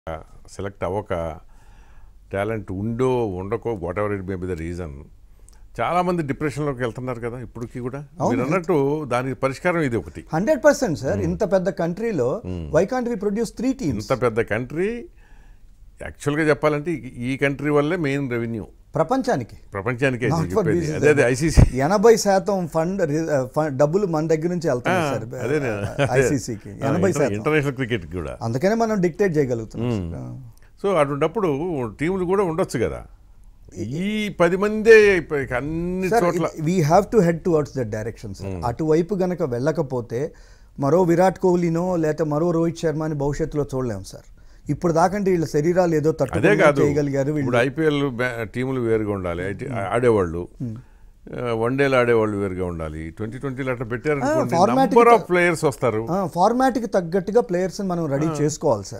Select అవ్వక talent ఉండో ఉండకో whatever it may be the reason చాలా మంది డిప్రెషన్లోకి వెళ్తున్నారు కదా ఇప్పటికీ కూడా మీరు అన్నట్టు దానికి పరిష్కారం ఇది ఒకటి హండ్రెడ్ పర్సెంట్ సార్ ఇంత పెద్ద కంట్రీలో why can't we produce three teams ఇంత పెద్ద కంట్రీ యాక్చువల్గా చెప్పాలంటే ఈ- ఈ కంట్రీ వల్లే మెయిన్ రెవెన్యూ ప్రపంచానికి ప్రపంచానికి Not for చెప్పేది business. అదే అదే ఐసీసీ ఎనభై శాతం ఫండ్ డబ్బులు మన దగ్గర నుంచి వెళ్తుంది సార్ అదే ఐసీసీకి ఎనభై శాతం ఇంటర్నేషనల్ క్రికెట్ కూడా అందుకనే మనం డిక్టేట్ చేయగలుగుతున్నాం సార్. సో అటువంటిప్పుడు టీములు కూడా ఉండొచ్చు కదా ఈ పది మందే ఇప్ప- అన్ని సార్ చోట్ల we have to head towards that direction sir అటువైపు గనక వెళ్ళకపోతే మరో విరాట్ కోహ్లీనో లేకపోతే మరో రోహిత్ శర్మని భవిష్యత్తులో చూడలేము సార్ ఇప్పుడు దాకంటే వీళ్ళ శరీరాలు ఏదో అదే తట్టుకుని కాదు చేయగలిగారు ఇప్పుడు వీళ్ళు ఐపీఎల్ టీములు వేరుగా ఉండాలి ఐటీ ఆడేవాళ్ళు వన్డేలు ఆడేవాళ్ళు వేరుగా ఉండాలి ట్వంటీ ట్వంటీలు అట్లా పెట్టారనుకోండి formatic నంబర్ ఆఫ్ ప్లేయర్స్ వస్తారు ఫార్మాట్కి తగ్గట్టుగా ప్లేయర్స్ మనం రెడీ చేసుకోవాలి సార్